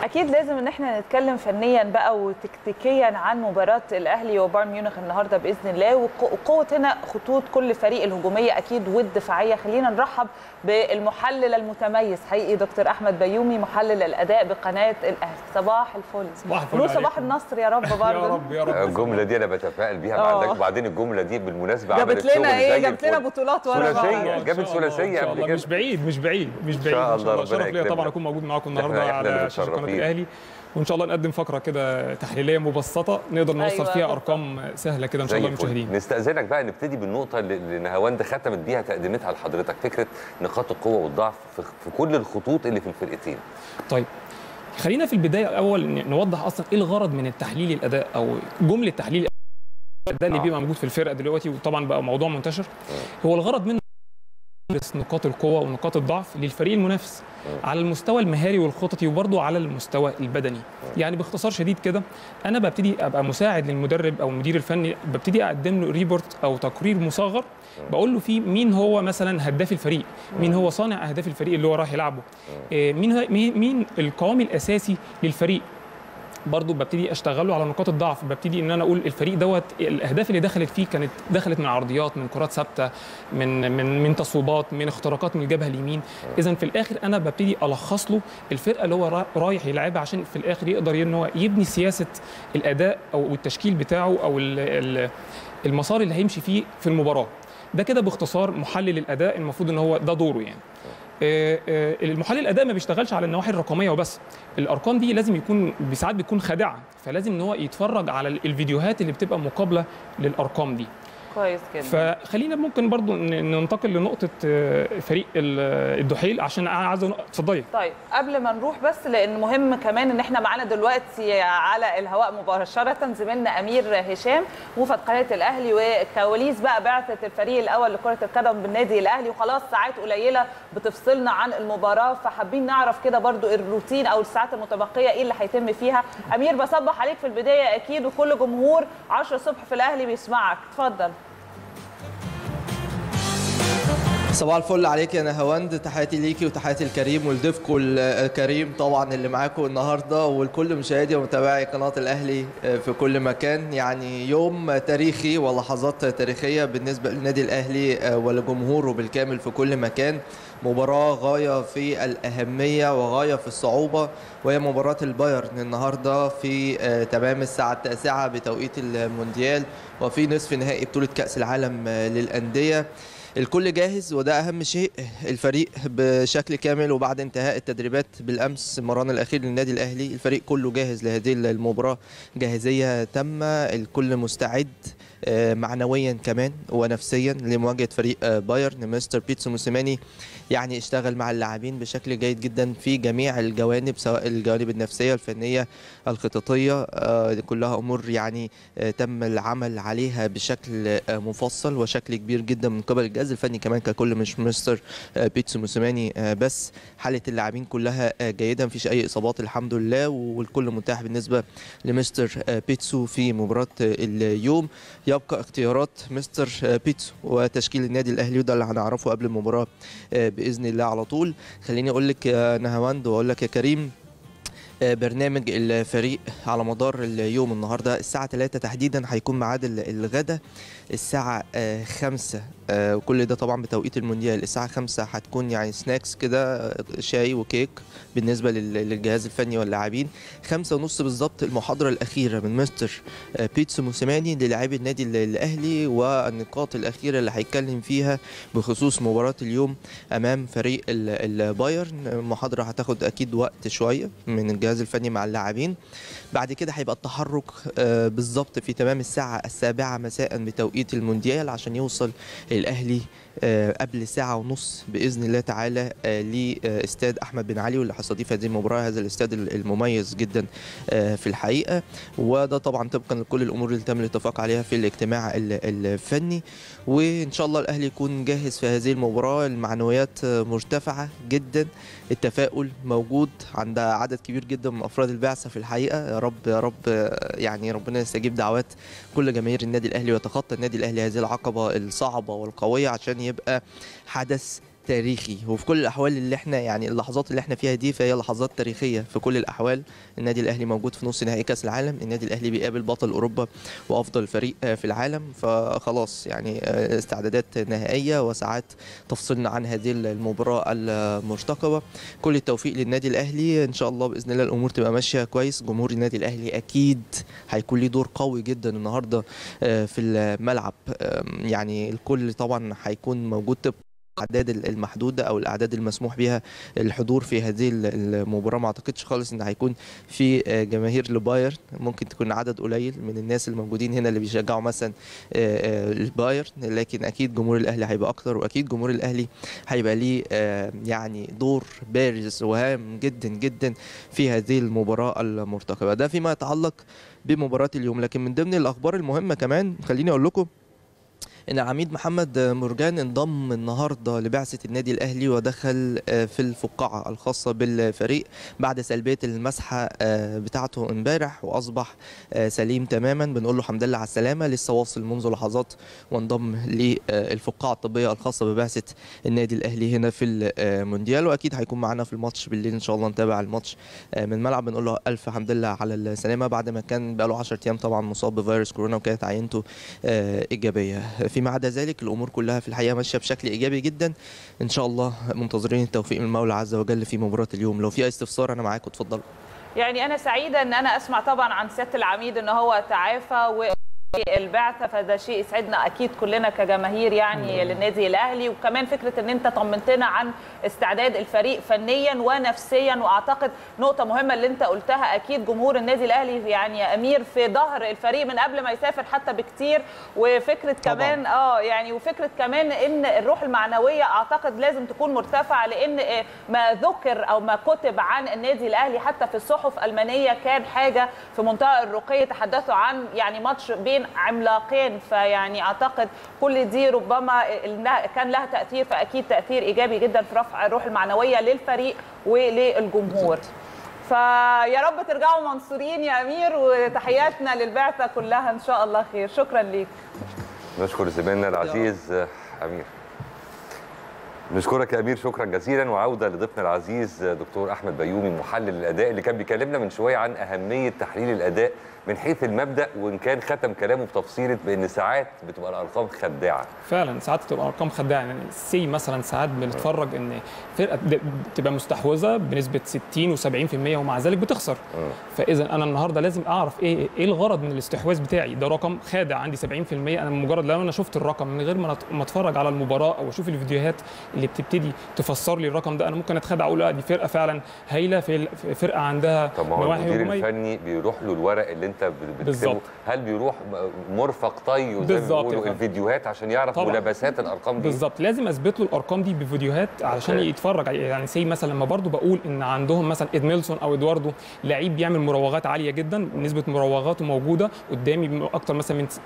اكيد لازم ان احنا نتكلم فنيا بقى وتكتيكيا عن مباراه الاهلي وبايرن ميونخ النهارده باذن الله وق- وقوه هنا خطوط كل فريق الهجوميه اكيد والدفاعيه خلينا نرحب بالمحلل المتميز حقيقي دكتور احمد بيومي محلل الاداء بقناه الاهلي صباح الفل صباح الفل قولوا صباح عليكم. النصر يا رب يا برضه رب يا رب الجمله دي انا بتفائل بيها آه. بعدك وبعدين الجمله دي بالمناسبه جابت عملت لنا شغل ايه زي جابت لنا الفل. بطولات ورا بعض ثلاثية. إن جابت شاء الله، ثلاثية إن شاء قبل الله. كده. مش بعيد مش بعيد مش بعيد شاء ان شاء الله، الله ربنا شرف ليا يكرمنا. طبعا اكون موجود معاكم إحنا- النهارده إحنا اللي على شاشه قناه متشرفين. الاهلي وان شاء الله نقدم فقره كده تحليليه مبسطه نقدر نوصل أيوة، فيها بالظبط. ارقام سهله كده ان شاء زي الله الفل. للمشاهدين نستأذنك بقى نبتدي بالنقطة اللي اللي نهاوند ختمت بيها تقديمتها لحضرتك فكرة نقاط القوة والضعف في في كل الخطوط اللي في الفرقتين. طيب خلينا في البدايه الاول ن- نوضح اصلا ايه الغرض من التحليل الاداء او جمله تحليل الاداء اللي آه. بيبقى موجود في الفرقه دلوقتي وطبعا بقى موضوع منتشر هو الغرض منه بس نقاط القوه ونقاط الضعف للفريق المنافس على المستوى المهاري والخططي وبرضه على المستوى البدني يعني باختصار شديد كده انا ببتدي ابقى مساعد للمدرب او المدير الفني ببتدي اقدم له ريبورت او تقرير مصغر بقول له فيه مين هو مثلا هداف الفريق مين هو صانع اهداف الفريق اللي هو راح يلعبه آه، مين هو- مين مين القوام الاساسي للفريق برضو ببتدي اشتغله على نقاط الضعف ببتدي ان انا اقول الفريق دوت الاهداف اللي دخلت فيه كانت دخلت من عرضيات من كرات ثابته من من من تصويبات من اختراقات من الجبهه اليمين اذا في الاخر انا ببتدي الخص له الفرقه اللي هو را- رايح يلعبها عشان في الاخر يقدر ان هو يبني سياسه الاداء او التشكيل بتاعه او ال- ال- المسار اللي هيمشي فيه في المباراه ده كده باختصار محلل الاداء المفروض ان هو ده دوره يعني آه، آه، المحلل الاداء ما بيشتغلش على النواحي الرقميه وبس الارقام دي لازم يكون ساعات بتكون خادعه فلازم ان هو يتفرج على ال- الفيديوهات اللي بتبقى مقابله للارقام دي كويس جدا فخلينا ممكن برضو ن- ننتقل لنقطه آه، فريق ال- الدحيل عشان انا عايز أن- اتفضلي طيب قبل ما نروح بس لان مهم كمان ان احنا معانا دلوقتي على الهواء مباشره زميلنا امير هشام موفد قناه الاهلي وكواليس بقى بعثه الفريق الاول لكره القدم بالنادي الاهلي وخلاص ساعات قليله بتفصلنا عن المباراه فحابين نعرف كده برضو الروتين او الساعات المتبقيه ايه اللي هيتم فيها امير بصبح عليك في البدايه اكيد وكل جمهور 10 الصبح في الاهلي بيسمعك اتفضل صباح الفل عليك يا نهاوند تحياتي ليكي وتحياتي الكريم ولضيفكم الكريم طبعا اللي معاكم النهارده ولكل مشاهدي ومتابعي قناه الاهلي في كل مكان يعني يوم تاريخي ولحظات تاريخيه بالنسبه للنادي الاهلي ولجمهوره بالكامل في كل مكان مباراه غايه في الاهميه وغايه في الصعوبه وهي مباراه البايرن النهارده في آه، تمام الساعه التاسعه بتوقيت المونديال وفي نصف نهائي بطوله كاس العالم آه، للانديه الكل جاهز وده اهم شيء الفريق بشكل كامل وبعد انتهاء التدريبات بالامس المران الاخير للنادي الاهلي الفريق كله جاهز لهذه المباراه جاهزيه تامه الكل مستعد آه، معنويا كمان ونفسيا لمواجهه فريق آه، بايرن مستر بيتسو موسيماني يعني اشتغل مع اللاعبين بشكل جيد جدا في جميع الجوانب سواء الجوانب النفسيه الفنيه الخططيه آه، دي كلها امور يعني آه، تم العمل عليها بشكل آه، مفصل وشكل كبير جدا من قبل الجهاز الفني كمان ككل مش مستر آه، بيتسو موسيماني آه، بس حاله اللاعبين كلها آه، جيده مفيش اي اصابات الحمد لله والكل متاح بالنسبه لمستر آه، بيتسو في مباراه آه، اليوم يبقى اختيارات مستر آه، بيتسو وتشكيل النادي الاهلي وده اللي هنعرفه قبل المباراه آه، باذن الله على طول خليني اقول لك يا نهاوند واقول لك يا كريم آه، برنامج الفريق على مدار اليوم النهارده الساعة 3 تحديدا هيكون ميعاد ال- الغدا الساعة 5 وكل ده طبعا بتوقيت المونديال الساعة 5 هتكون يعني سناكس كده آه، شاي وكيك بالنسبة لل- للجهاز الفني واللاعبين خمسة ونص بالظبط المحاضرة الأخيرة من مستر آه، بيتسو موسيماني للاعبي النادي ال- الأهلي والنقاط الأخيرة اللي هيتكلم فيها بخصوص مباراة اليوم أمام فريق ال- البايرن المحاضرة هتاخد أكيد وقت شوية من الجهاز الفني مع اللاعبين بعد كده هيبقى التحرك آه، بالظبط في تمام الساعة السابعة مساء بتوقيت المونديال عشان يوصل الأهلي آه، قبل ساعة ونص بإذن الله تعالى آه، لاستاد أحمد بن علي واللي هيستضيف هذه المباراة هذا الاستاد المميز جدا آه، في الحقيقة وده طبعا طبقا لكل الأمور اللي تم الاتفاق عليها في الاجتماع ال- الفني وإن شاء الله الأهلي يكون جاهز في هذه المباراة المعنويات آه، مرتفعة جدا التفاؤل موجود عند عدد كبير جدا من افراد البعثه في الحقيقه يا رب يا رب آه، يعني ربنا يستجيب دعوات كل جماهير النادي الاهلي ويتخطى النادي الاهلي هذه العقبه الصعبه والقويه عشان يبقى حدث تاريخي وفي كل الاحوال اللي احنا يعني اللحظات اللي احنا فيها دي فهي لحظات تاريخيه في كل الاحوال النادي الاهلي موجود في نص نهائي كاس العالم النادي الاهلي بيقابل بطل اوروبا وافضل فريق آه، في العالم فخلاص يعني آه، استعدادات نهائيه وساعات تفصلنا عن هذه المباراه المرتقبه كل التوفيق للنادي الاهلي ان شاء الله باذن الله الامور تبقى ماشيه كويس جمهور النادي الاهلي اكيد هيكون ليه دور قوي جدا النهارده آه، في الملعب آم، يعني الكل طبعا هيكون موجود طبقا الاعداد المحدوده او الاعداد المسموح بها الحضور في هذه المباراه ما اعتقدش خالص ان هيكون في آه، جماهير لبايرن ممكن تكون عدد قليل من الناس الموجودين هنا اللي بيشجعوا مثلا آه، آه، البايرن لكن اكيد جمهور الاهلي هيبقى اكتر واكيد جمهور الاهلي هيبقى ليه آه، يعني دور بارز وهام جدا جدا في هذه المباراه المرتقبه ده فيما يتعلق بمباراه اليوم لكن من ضمن الاخبار المهمه كمان خليني اقول لكم ان عميد محمد مرجان انضم النهارده لبعثه النادي الاهلي ودخل آه، في الفقاعه الخاصه بالفريق بعد سلبيه المسحه آه، بتاعته امبارح واصبح آه، سليم تماما بنقول له الحمد لله على السلامه لسه واصل منذ لحظات وانضم للفقاعه الطبيه الخاصه ببعثه النادي الاهلي هنا في المونديال واكيد هيكون معانا في الماتش بالليل ان شاء الله نتابع الماتش آه، من ملعب بنقول له الف حمد لله على السلامه بعد ما كان بقاله 10 ايام طبعا مصاب بفيروس كورونا وكانت عينته آه، ايجابيه فيما عدا ذلك الامور كلها في الحقيقه ماشيه بشكل ايجابي جدا ان شاء الله منتظرين التوفيق من المولى عز وجل في مباراه اليوم لو في اي استفسار انا معاك اتفضل يعني انا سعيده ان انا اسمع طبعا عن سياده العميد ان هو تعافى و البعثه فده شيء يسعدنا اكيد كلنا كجماهير يعني للنادي الاهلي وكمان فكره ان انت طمنتنا عن استعداد الفريق فنيا ونفسيا واعتقد نقطه مهمه اللي انت قلتها اكيد جمهور النادي الاهلي يعني يا امير في ظهر الفريق من قبل ما يسافر حتى بكتير وفكره طبعاً. كمان اه يعني وفكره كمان ان الروح المعنويه اعتقد لازم تكون مرتفعه لان آه، ما ذكر او ما كتب عن النادي الاهلي حتى في الصحف الالمانيه كان حاجه في منتهى الرقي تحدثوا عن يعني ماتش بين عملاقين فيعني اعتقد كل دي ربما إنها كان لها تاثير فاكيد تاثير ايجابي جدا في رفع الروح المعنويه للفريق وللجمهور فيا رب ترجعوا منصورين يا امير وتحياتنا للبعثه كلها ان شاء الله خير شكرا ليك نشكر زميلنا العزيز آه، امير نشكرك يا امير شكرا جزيلا وعوده لضيفنا العزيز آه، دكتور احمد بيومي محلل الاداء اللي كان بيكلمنا من شويه عن اهميه تحليل الاداء من حيث المبدا وان كان ختم كلامه بتفصيله بان ساعات بتبقى الارقام خداعه فعلا ساعات تبقى ارقام خداعه يعني سي مثلا ساعات بنتفرج ان فرقه د- تبقى مستحوذه بنسبه 60 و70% ومع ذلك بتخسر فاذا انا النهارده لازم اعرف ايه ايه الغرض من الاستحواذ بتاعي ده رقم خادع عندي 70% انا مجرد لو انا شفت الرقم من غير ما أت- ما اتفرج على المباراه او اشوف الفيديوهات اللي بتبتدي تفسر لي الرقم ده انا ممكن اتخدع اقول لا دي فرقه فعلا هايله في فرقه عندها طب ما هو نواحي المدير هجومية. الفني بيروح له الورق اللي انت بت- بتكتبه بالظبط. هل بيروح مرفق طي وزي ما بالظبط بيقولوا يا فندم. الفيديوهات عشان يعرف طبعاً. ملابسات الارقام دي بالظبط لازم اثبت له الارقام دي بفيديوهات علشان أوكي. يتفرج على- يعني سي مثلا لما برضو بقول ان عندهم مثلا ادميلسون او ادواردو لعيب بيعمل مراوغات عاليه جدا نسبه مراوغاته موجوده قدامي اكتر مثلا من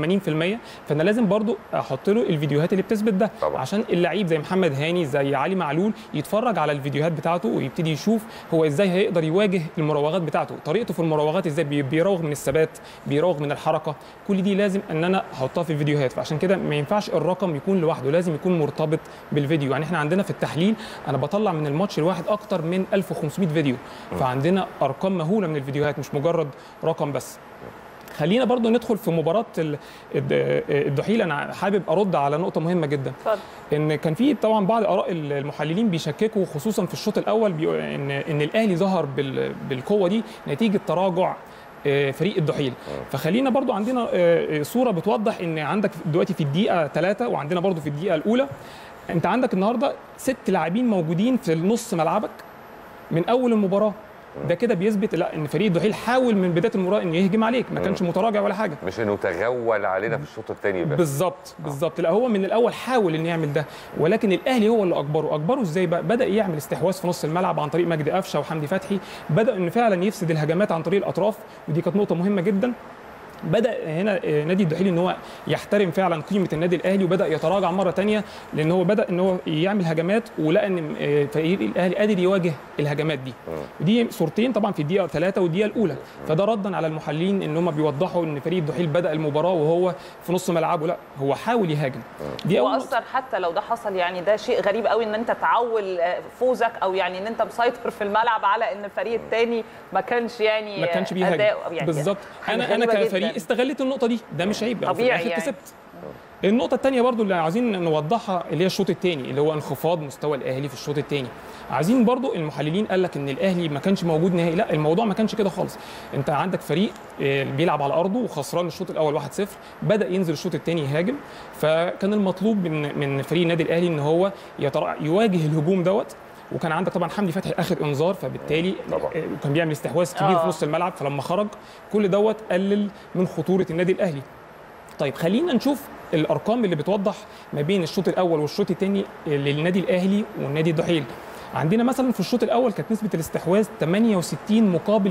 80% فانا لازم برضو احط له الفيديوهات اللي بتثبت ده طبعاً. عشان اللعيب زي محمد هاني زي علي معلول يتفرج على الفيديوهات بتاعته ويبتدي يشوف هو ازاي هيقدر يواجه المراوغات بتاعته طريقته في المراوغات ازاي بي- بيراوغ من الثبات بيراوغ من الحركه كل دي لازم ان انا احطها في الفيديوهات فعشان كده ما ينفعش الرقم يكون لوحده لازم يكون مرتبط بالفيديو يعني احنا عندنا في التحليل انا بطلع من الماتش الواحد اكتر من 1500 فيديو فعندنا ارقام مهوله من الفيديوهات مش مجرد رقم بس خلينا برضو ندخل في مباراة ال- الد- الدحيل أنا حابب أرد على نقطة مهمة جدا اتفضل ان كان في طبعا بعض اراء المحللين بيشككوا خصوصا في الشوط الاول بيقول ان ان الاهلي ظهر بال- بالقوه دي نتيجه تراجع آه، فريق الدحيل فخلينا برضو عندنا آه، آه، صوره بتوضح ان عندك دلوقتي في الدقيقه ثلاثة وعندنا برضو في الدقيقه الاولى انت عندك النهارده ست لاعبين موجودين في نص ملعبك من اول المباراه ده كده بيثبت لا ان فريق الدحيل حاول من بدايه المباراه انه يهجم عليك ما كانش متراجع ولا حاجه مش انه تغول علينا في الشوط الثاني بس بالظبط بالظبط لا هو من الاول حاول انه يعمل ده ولكن الاهلي هو اللي اجبره اجبره ازاي بقى بدا يعمل استحواذ في نص الملعب عن طريق مجدي قفشه وحمدي فتحي بدا انه فعلا يفسد الهجمات عن طريق الاطراف ودي كانت نقطه مهمه جدا بدا هنا آه، نادي الدحيل ان هو يحترم فعلا قيمه النادي الاهلي وبدا يتراجع مره تانية لان هو بدا ان هو يعمل هجمات ولقى ان آه، فريق الاهلي قادر يواجه الهجمات دي ودي صورتين طبعا في الدقيقه ثلاثة والدقيقه الاولى فده ردا على المحللين ان هم بيوضحوا ان فريق الدحيل بدا المباراه وهو في نص ملعبه لا هو حاول يهاجم دي هو اول نقطة. اثر حتى لو ده حصل يعني ده شيء غريب قوي ان انت تعول آه، فوزك او يعني ان انت مسيطر في الملعب على ان الفريق الثاني ما كانش يعني ما كانش بيهاجم أداء يعني بالظبط حاجة انا انا غريبة كفريق جداً. استغلت النقطه دي ده مش عيب أو في طبيعي الآخر يعني. كسبت النقطة الثانية برضو اللي عايزين نوضحها اللي هي الشوط الثاني اللي هو انخفاض مستوى الأهلي في الشوط الثاني. عايزين برضو المحللين قال لك إن الأهلي ما كانش موجود نهائي، لا الموضوع ما كانش كده خالص. أنت عندك فريق آه، بيلعب على أرضه وخسران الشوط الأول 1-0 بدأ ينزل الشوط الثاني يهاجم فكان المطلوب من من فريق النادي الأهلي إن هو يترا- يواجه الهجوم دوت وكان عندك طبعا حمدي فتحي اخر انذار فبالتالي طبعا. آه، كان بيعمل استحواذ كبير آه. في نص الملعب فلما خرج كل دوت قلل من خطوره النادي الاهلي طيب خلينا نشوف الارقام اللي بتوضح ما بين الشوط الاول والشوط الثاني للنادي الاهلي والنادي الدحيل عندنا مثلا في الشوط الاول كانت نسبه الاستحواذ 68 مقابل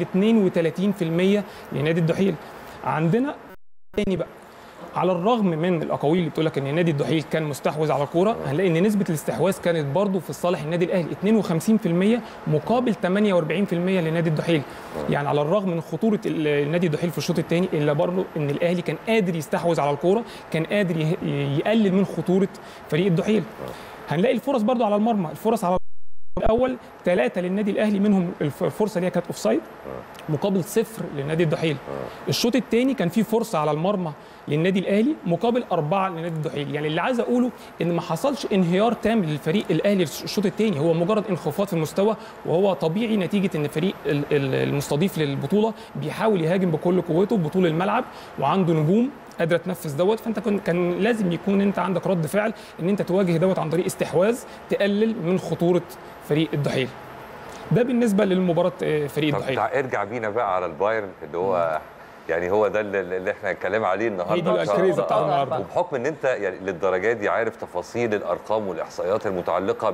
32% لنادي الدحيل عندنا تاني بقى على الرغم من الاقاويل اللي بتقول لك ان نادي الدحيل كان مستحوذ على الكوره هنلاقي ان نسبه الاستحواذ كانت برضه في صالح النادي الاهلي 52% مقابل 48% لنادي الدحيل يعني على الرغم من خطوره ال- النادي الدحيل في الشوط الثاني الا برضه ان الاهلي كان قادر يستحوذ على الكوره كان قادر يه- يقلل من خطوره فريق الدحيل هنلاقي الفرص برضه على المرمى الفرص على الاول ثلاثه للنادي الاهلي منهم الف- الفرصه اللي هي كانت اوفسايد مقابل صفر لنادي الدحيل الشوط الثاني كان فيه فرصه على المرمى للنادي الاهلي مقابل اربعه لنادي الدحيل يعني اللي عايز اقوله ان ما حصلش انهيار تام للفريق الاهلي الشوط الثاني هو مجرد انخفاض في المستوى وهو طبيعي نتيجه ان الفريق ال- ال- المستضيف للبطوله بيحاول يهاجم بكل قوته بطول الملعب وعنده نجوم قادره تنفذ دوت فانت كن- كان لازم يكون انت عندك رد فعل ان انت تواجه دوت عن طريق استحواذ تقلل من خطوره فريق الدحيل ده بالنسبه للمباراه آه، فريق طب الدحيل تع- ارجع بينا بقى على البايرن اللي هو يعني هو ده اللي اللي احنا هنتكلم عليه النهارده هي دي إن شاء الكريزه الله. بتاع آه. النهارده وبحكم ان انت يعني للدرجه دي عارف تفاصيل الارقام والاحصائيات المتعلقه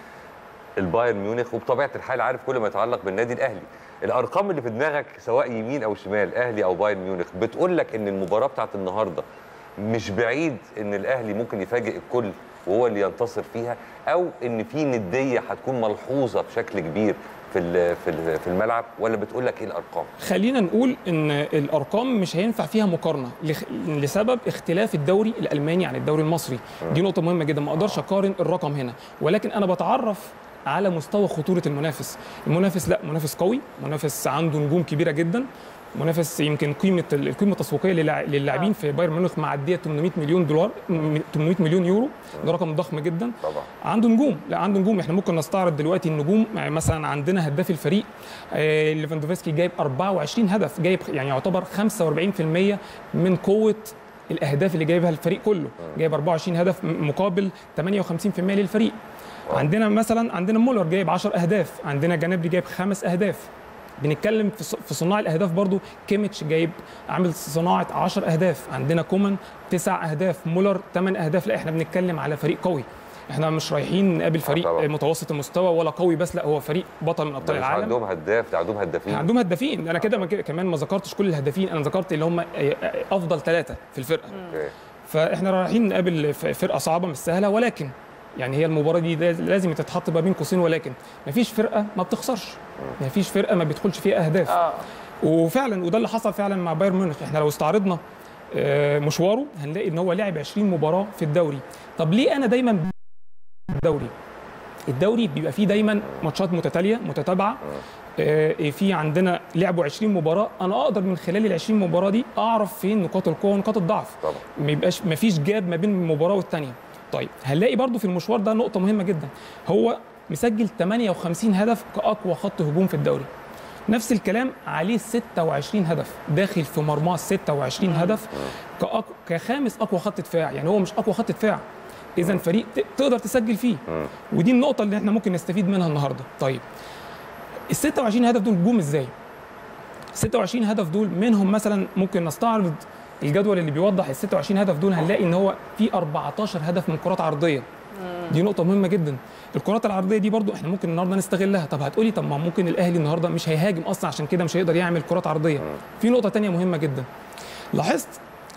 بالبايرن ميونخ وبطبيعه الحال عارف كل ما يتعلق بالنادي الاهلي الارقام اللي في دماغك سواء يمين او شمال اهلي او بايرن ميونخ بتقول لك ان المباراه بتاعت النهارده مش بعيد ان الاهلي ممكن يفاجئ الكل وهو اللي ينتصر فيها او ان في نديه هتكون ملحوظه بشكل كبير في ال- في ال- في الملعب ولا بتقول لك ايه الارقام خلينا نقول ان الارقام مش هينفع فيها مقارنه لخ- لسبب اختلاف الدوري الالماني عن الدوري المصري دي نقطه مهمه جدا ما اقدرش اقارن الرقم هنا ولكن انا بتعرف على مستوى خطوره المنافس المنافس لا منافس قوي منافس عنده نجوم كبيره جدا منافس يمكن قيمه ال- القيمه التسويقيه للع- للاعبين في بايرن ميونخ معديه 800 مليون دولار م- 800 مليون يورو ده رقم ضخم جدا طبعا عنده نجوم لا عنده نجوم احنا ممكن نستعرض دلوقتي النجوم يعني مثلا عندنا هداف الفريق آه، ليفاندوفسكي جايب 24 هدف جايب يعني يعتبر 45% من قوه الاهداف اللي جايبها الفريق كله جايب 24 هدف م- مقابل 58% للفريق عندنا مثلا عندنا مولر جايب 10 اهداف عندنا جنابري جايب خمس اهداف بنتكلم في ص- في صناع الاهداف برضو كيميتش جايب عامل صناعه 10 اهداف عندنا كومان 9 اهداف مولر 8 اهداف لا احنا بنتكلم على فريق قوي احنا مش رايحين نقابل فريق طبعا. متوسط المستوى ولا قوي بس لا هو فريق بطل من ده ابطال مش العالم عندهم هداف ده عندهم هدافين عندهم هدافين انا كده ما كده- كمان ما ذكرتش كل الهدافين انا ذكرت اللي هم افضل ثلاثه في الفرقه أوكي. فاحنا رايحين نقابل ف- فرقه صعبه مش سهله ولكن يعني هي المباراه دي لاز- لازم تتحط ما بين قوسين ولكن مفيش فرقه ما بتخسرش مفيش فرقه ما بيدخلش فيها اهداف اه وفعلا وده اللي حصل فعلا مع بايرن ميونخ احنا لو استعرضنا آه، مشواره هنلاقي ان هو لعب 20 مباراه في الدوري طب ليه انا دايما الدوري الدوري بيبقى فيه دايما ماتشات متتاليه متتابعه آه، في عندنا لعبوا 20 مباراه انا اقدر من خلال ال 20 مباراه دي اعرف فين نقاط القوه ونقاط الضعف طبعا ما يبقاش ما فيش جاب ما بين مباراه والثانيه طيب هنلاقي برضو في المشوار ده نقطه مهمه جدا هو مسجل 58 هدف كاقوى خط هجوم في الدوري نفس الكلام عليه 26 هدف داخل في مرماه 26 هدف كأق... كخامس اقوى خط دفاع يعني هو مش اقوى خط دفاع اذا فريق ت... تقدر تسجل فيه ودي النقطه اللي احنا ممكن نستفيد منها النهارده طيب ال 26 هدف دول جم ازاي 26 هدف دول منهم مثلا ممكن نستعرض الجدول اللي بيوضح ال 26 هدف دول هنلاقي ان هو في 14 هدف من كرات عرضيه دي نقطة مهمة جدا الكرات العرضية دي برضو احنا ممكن النهارده نستغلها طب هتقولي طب ما ممكن الاهلي النهارده مش هيهاجم اصلا عشان كده مش هيقدر يعمل كرات عرضية في نقطة تانية مهمة جدا لاحظت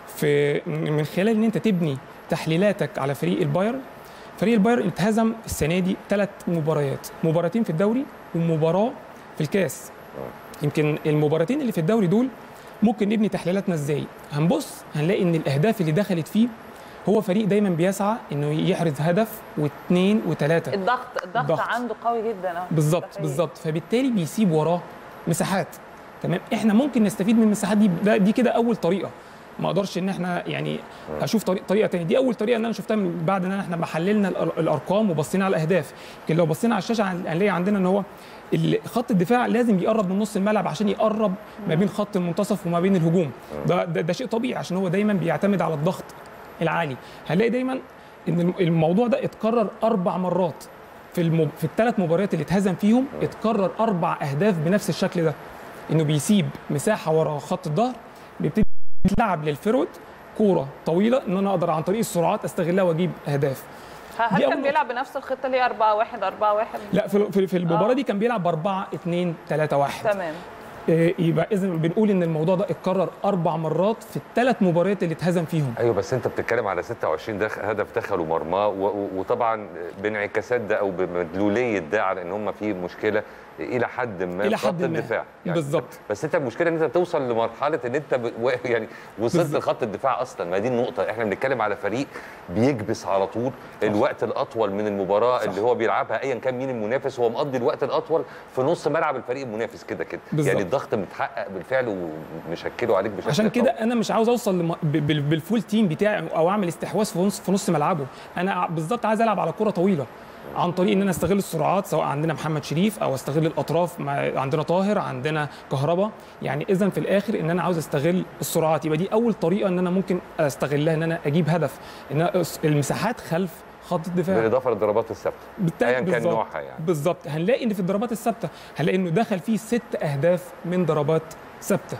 في من خلال ان انت تبني تحليلاتك على فريق البايرن فريق البايرن اتهزم السنه دي ثلاث مباريات مباراتين في الدوري ومباراه في الكاس يمكن المباراتين اللي في الدوري دول ممكن نبني تحليلاتنا ازاي هنبص هنلاقي ان الاهداف اللي دخلت فيه هو فريق دايما بيسعى انه يحرز هدف واثنين وثلاثه الضغط الضغط الضغط. عنده قوي جدا اه ده بالظبط حقيقي. بالظبط فبالتالي بيسيب وراه مساحات تمام احنا ممكن نستفيد من المساحات دي ده دي كده اول طريقه ما اقدرش ان احنا يعني اشوف طريقه طريقه تانية دي اول طريقه ان انا شفتها من بعد ان احنا ما حللنا الأر- الارقام وبصينا على الاهداف لكن لو بصينا على الشاشه هن- هنلاقي عندنا ان هو ال- خط الدفاع لازم يقرب من نص الملعب عشان يقرب ما بين خط المنتصف وما بين الهجوم ده ده, ده شيء طبيعي عشان هو دايما بيعتمد على الضغط العالي هنلاقي دايما ان الم- الموضوع ده اتكرر اربع مرات في المب... في الثلاث مباريات اللي اتهزم فيهم اتكرر اربع اهداف بنفس الشكل ده انه بيسيب مساحه ورا خط الظهر بيبتدي يتلعب للفيرود كوره طويله ان انا اقدر عن طريق السرعات استغلها واجيب اهداف هل دي أول كان بيلعب بنفس الخطه اللي هي 4 1 4 1 لا في في, في المباراه آه. دي كان بيلعب ب 4 2 3 1 تمام إيه، يبقى اذا بنقول ان الموضوع ده اتكرر اربع مرات في الثلاث مباريات اللي اتهزم فيهم ايوه بس انت بتتكلم على 26 دخ... هدف دخلوا مرماه و... و... وطبعا بانعكاسات ده او بمدلوليه ده على ان هم في مشكله الى حد ما إلى في خط حد ما. الدفاع بالظبط. بس انت المشكله ان انت توصل لمرحله ان انت ب... و... يعني وصلت بالظبط. لخط الدفاع اصلا ما دي النقطه احنا بنتكلم على فريق بيكبس على طول الوقت الاطول من المباراه صح. اللي هو بيلعبها ايا كان مين المنافس هو مقضي الوقت الاطول في نص ملعب الفريق المنافس كده كده بالظبط. يعني الضغط متحقق بالفعل ومشكله عليك بشكل عشان قوي. كده انا مش عاوز اوصل لم... ب- بال- بالفول تيم بتاعي او اعمل استحواذ في نص في نص ملعبه انا ع- بالظبط عايز العب على كره طويله عن طريق ان انا استغل السرعات سواء عندنا محمد شريف او استغل الاطراف مع عندنا طاهر عندنا كهربا يعني اذا في الاخر ان انا عاوز استغل السرعات يبقى دي اول طريقه ان انا ممكن استغلها ان انا اجيب هدف ان أنا أس- المساحات خلف خط الدفاع بالاضافه للضربات الثابته بالتالي ايا كان بالظبط. نوعها يعني بالظبط هنلاقي ان في الضربات الثابته هنلاقي انه دخل فيه ست اهداف من ضربات ثابته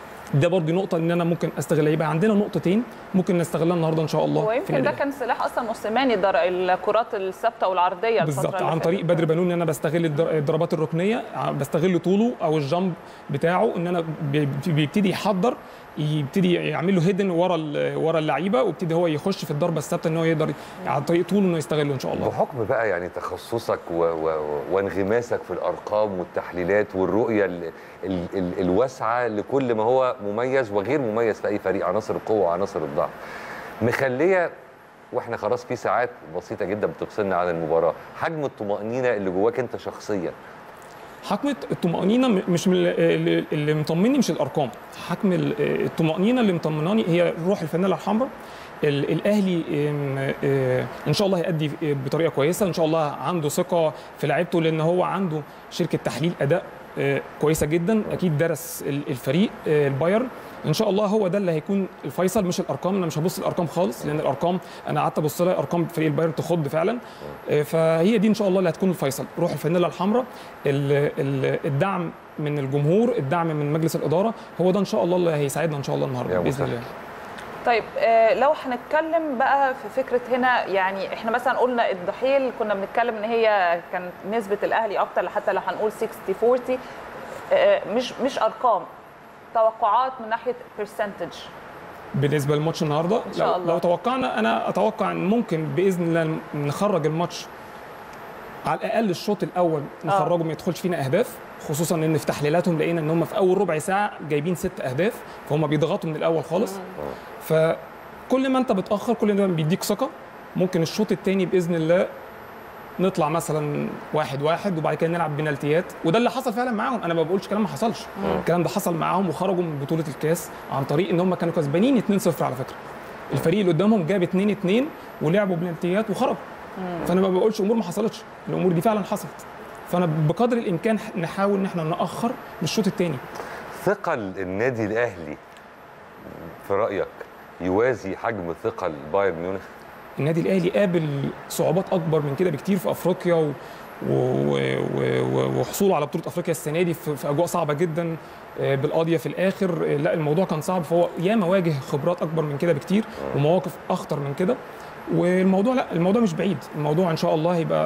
ده برضه نقطة إن أنا ممكن أستغلها يبقى عندنا نقطتين ممكن نستغلها النهاردة إن شاء الله في ويمكن ده النادي. كان سلاح اصلا موسيماني در- الكرات الثابته والعرضيه الفترة بالظبط اللي عن فاتت. طريق بدر بنون ان انا بستغل الدر- الضربات الركنيه ع- بستغل طوله او الجامب بتاعه ان انا بي- بيبتدي يحضر يبتدي يعمل له هيدن ورا ال- ورا اللعيبه ويبتدي هو يخش في الضربه الثابته ان هو يقدر عن طريق طوله انه يستغله ان شاء الله بحكم بقى يعني تخصصك و... و... وانغماسك في الارقام والتحليلات والرؤيه ال... ال... ال... الواسعه لكل ما هو مميز وغير مميز في اي فريق عناصر القوه وعناصر الضعف مخليه واحنا خلاص في ساعات بسيطه جدا بتفصلنا عن المباراه حجم الطمانينه اللي جواك انت شخصيا حكم الطمأنينة م- مش من ال- اللي- اللي مطمني مش الأرقام حكم ال- الطمأنينة اللي مطمناني هي روح الفانيلا الحمراء ال- الأهلي إم- آه، إن شاء الله هيأدي بطريقة كويسة إن شاء الله عنده ثقة في لعيبته لأن هو عنده شركة تحليل أداء آه، كويسة جدا أكيد درس ال- الفريق آه، البايرن ان شاء الله هو ده اللي هيكون الفيصل مش الارقام انا مش هبص الارقام خالص لان الارقام انا قعدت ابص لها ارقام فريق البايرن تخض فعلا آه، فهي دي ان شاء الله اللي هتكون الفيصل روح الفانيلا الحمراء ال- ال- الدعم من الجمهور الدعم من مجلس الاداره هو ده ان شاء الله اللي هيساعدنا ان شاء الله النهارده يا باذن مسهل. الله طيب آه، لو هنتكلم بقى في فكره هنا يعني احنا مثلا قلنا الضحيل كنا بنتكلم ان هي كانت نسبه الاهلي اكتر حتى لو هنقول 60 40 آه، مش مش ارقام توقعات من ناحيه برسنتج بالنسبه للماتش النهارده شاء لو, الله. لو توقعنا انا اتوقع ان ممكن باذن الله نخرج الماتش على الاقل الشوط الاول نخرجه ما يدخلش فينا اهداف خصوصا ان في تحليلاتهم لقينا ان هم في اول ربع ساعه جايبين ست اهداف فهم بيضغطوا من الاول خالص فكل ما انت بتاخر كل ما بيديك ثقه ممكن الشوط الثاني باذن الله نطلع مثلا واحد واحد وبعد كده نلعب بنالتيات وده اللي حصل فعلا معاهم انا ما بقولش كلام ما حصلش الكلام ده حصل معاهم وخرجوا من بطوله الكاس عن طريق ان هم كانوا كسبانين 2-0 على فكره الفريق اللي قدامهم جاب 2 2 ولعبوا بنالتيات وخرجوا فانا ما بقولش امور ما حصلتش الامور دي فعلا حصلت فانا بقدر الامكان نحاول ان احنا ناخر للشوط الثاني ثقل النادي الاهلي في رايك يوازي حجم ثقل بايرن ميونخ النادي الاهلي قابل صعوبات اكبر من كده بكتير في افريقيا و... و... و... و... وحصوله على بطوله افريقيا السنه دي في, في اجواء صعبه جدا آه، بالقضيه في الاخر آه، لا الموضوع كان صعب فهو ياما واجه خبرات اكبر من كده بكتير ومواقف اخطر من كده والموضوع لا الموضوع مش بعيد الموضوع ان شاء الله هيبقى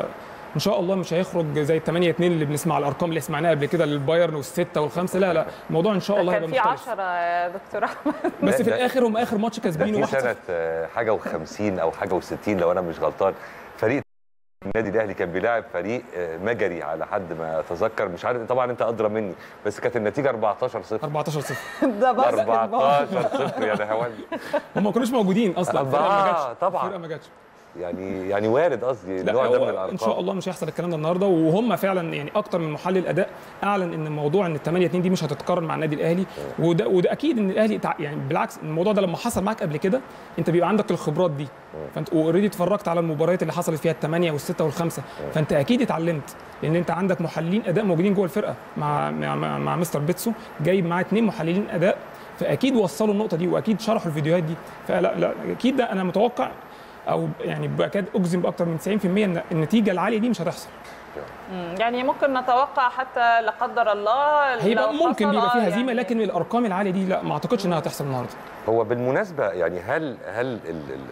ان شاء الله مش هيخرج زي ال 8 2 اللي بنسمع الارقام اللي سمعناها قبل كده للبايرن والسته والخمسه لا لا الموضوع ان شاء الله كان هيبقى في مختلف 10 يا دكتور احمد بس لا، في لا. الاخر هم اخر ماتش ده كاسبينه في 1 سنه آه، حاجه و50 او حاجه و60 لو انا مش غلطان فريق النادي الاهلي كان بيلاعب فريق آه، مجري على حد ما اتذكر مش عارف طبعا انت ادرى مني بس كانت النتيجه 14 0 14 0 ده بس 14 0 يا نهاوند هم ما كانوش موجودين اصلا الفرقه ما آه، جاتش طبعاً. الفرقه ما جاتش يعني يعني وارد قصدي لا النوع ده من هو الارقام ان شاء الله مش هيحصل الكلام ده النهارده وهم فعلا يعني اكتر من محلل اداء اعلن ان موضوع ان ال 8 2 دي مش هتتكرر مع النادي الاهلي وده وده اكيد ان الاهلي تع- يعني بالعكس الموضوع ده لما حصل معاك قبل كده انت بيبقى عندك الخبرات دي فانت اوريدي اتفرجت على المباريات اللي حصلت فيها الثمانيه والسته والخمسه فانت اكيد اتعلمت لان انت عندك محللين اداء موجودين جوه الفرقه مع مع, مع, مع مستر بيتسو جايب معاه اثنين محللين اداء فاكيد وصلوا النقطه دي واكيد شرحوا الفيديوهات دي فلا لا اكيد ده انا متوقع او يعني بكاد اجزم باكثر من 90% ان النتيجه العاليه دي مش هتحصل مم، يعني ممكن نتوقع حتى لا قدر الله هيبقى لو ممكن حصل، بيبقى آه، فيه هزيمه يعني لكن الارقام العاليه دي لا ما اعتقدش انها هتحصل النهارده هو بالمناسبه يعني هل هل ال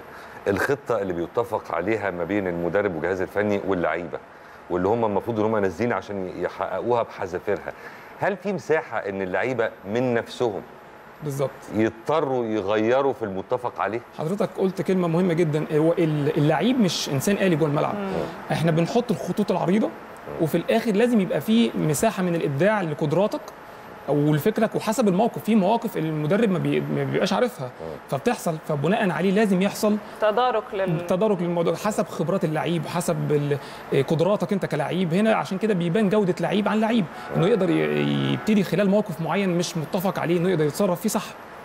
ال الخطه اللي بيتفق عليها ما بين المدرب والجهاز الفني واللعيبه واللي هم المفروض ان هم نازلين عشان يحققوها بحذافيرها هل في مساحه ان اللعيبه من نفسهم بالظبط يضطروا يغيروا في المتفق عليه حضرتك قلت كلمه مهمه جدا هو ال- اللعيب مش انسان آلي جوه الملعب احنا بنحط الخطوط العريضه وفي الاخر لازم يبقى في مساحه من الابداع لقدراتك او لفكرك وحسب الموقف في مواقف المدرب ما, بي... ما بيبقاش عارفها فبتحصل فبناء عليه لازم يحصل تدارك لل تدارك للموضوع حسب خبرات اللعيب حسب ال- قدراتك انت كلعيب هنا عشان كده بيبان جوده لعيب عن لعيب انه يقدر ي- يبتدي خلال موقف معين مش متفق عليه انه يقدر يتصرف فيه صح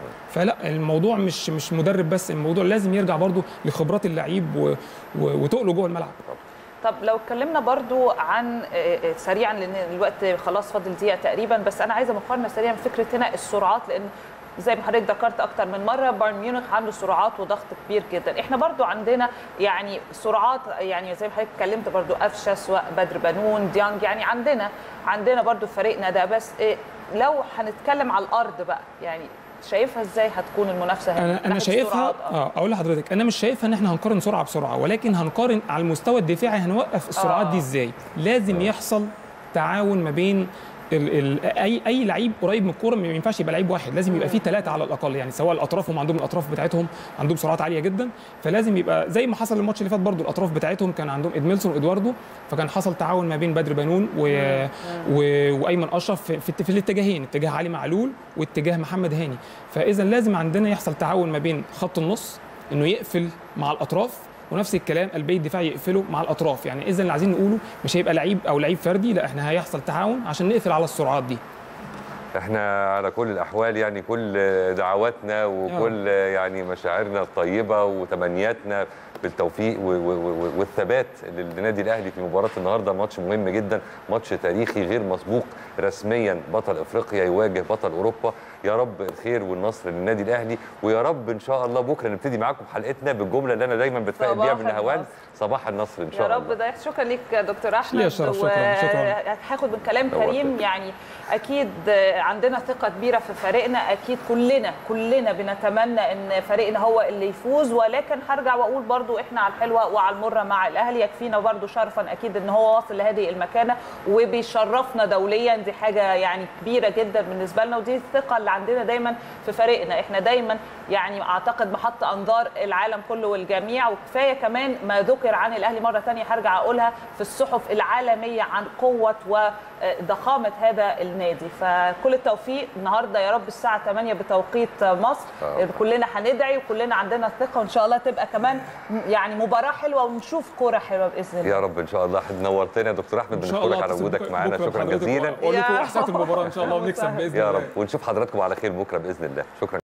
فلا الموضوع مش مش مدرب بس الموضوع لازم يرجع برضو لخبرات اللعيب و... و... وتقله جوه الملعب طب لو اتكلمنا برضو عن آه، آه، سريعا لان الوقت خلاص فاضل دقيقه تقريبا بس انا عايزه مقارنه سريعا فكره هنا السرعات لان زي ما حضرتك ذكرت اكتر من مره بايرن ميونخ عنده سرعات وضغط كبير جدا احنا برضو عندنا يعني سرعات يعني زي ما حضرتك اتكلمت برضو قفشه سواء بدر بنون ديانج يعني عندنا عندنا برضو في فريقنا ده بس إيه لو هنتكلم على الارض بقى يعني شايفها ازاي هتكون المنافسه هنا انا من انا ناحية شايفها السرعات؟ آه. اه اقول لحضرتك انا مش شايفها ان احنا هنقارن سرعه بسرعه ولكن هنقارن على المستوى الدفاعي هنوقف السرعات دي آه. ازاي لازم يحصل تعاون ما بين ال ال اي اي لعيب قريب من الكوره ما ينفعش يبقى لعيب واحد لازم يبقى فيه ثلاثه على الاقل يعني سواء الاطراف هم عندهم الاطراف بتاعتهم عندهم سرعات عاليه جدا فلازم يبقى زي ما حصل الماتش اللي فات برضو الاطراف بتاعتهم كان عندهم ادميلسون وادواردو فكان حصل تعاون ما بين بدر بنون و... و... وايمن اشرف في, في, في الاتجاهين اتجاه علي معلول واتجاه محمد هاني فاذا لازم عندنا يحصل تعاون ما بين خط النص انه يقفل مع الاطراف ونفس الكلام قلبي الدفاع يقفله مع الاطراف يعني اذا اللي عايزين نقوله مش هيبقى لعيب او لعيب فردي لا احنا هيحصل تعاون عشان نقفل على السرعات دي احنا على كل الاحوال يعني كل دعواتنا وكل يعني مشاعرنا الطيبه وتمنياتنا بالتوفيق و- و- و- والثبات للنادي الاهلي في مباراه النهارده ماتش مهم جدا ماتش تاريخي غير مسبوق رسميا بطل افريقيا يواجه بطل اوروبا يا رب الخير والنصر للنادي الاهلي ويا رب ان شاء الله بكره نبتدي معاكم حلقتنا بالجمله اللي انا دايما بتفائل بيها صباح بالنهوان النصر. صباح النصر ان يا شاء رب الله ده شكرا ليك يا دكتور احمد ليا الشرف، شكراً، شكراً. هاخد من كلام نورتك. كريم يعني اكيد عندنا ثقه كبيره في فريقنا اكيد كلنا كلنا بنتمنى ان فريقنا هو اللي يفوز ولكن هرجع واقول برضو احنا على الحلوه وعلى المره مع الاهلي يكفينا برضو شرفا اكيد ان هو واصل لهذه المكانه وبيشرفنا دوليا دي حاجه يعني كبيره جدا بالنسبه لنا ودي الثقه اللي عندنا دايما في فريقنا احنا دايما يعني اعتقد محط انظار العالم كله والجميع وكفايه كمان ما ذكر عن الاهلي مره ثانيه هرجع اقولها في الصحف العالميه عن قوه وضخامه هذا النادي فكل التوفيق النهارده يا رب الساعه 8 بتوقيت مصر آه. كلنا هندعي وكلنا عندنا الثقه وان شاء الله تبقى كمان يعني مباراه حلوه ونشوف كوره حلوه باذن الله يا رب ان شاء الله نورتنا يا دكتور احمد ان شاء بنشكرك الله على وجودك بكرة- معانا بكرة شكرا بحضرتك جزيلا واقول لكم يا احسن المباراه ان شاء الله ونكسب باذن يا الله رب ونشوف حضراتكم على خير بكره باذن الله شكرا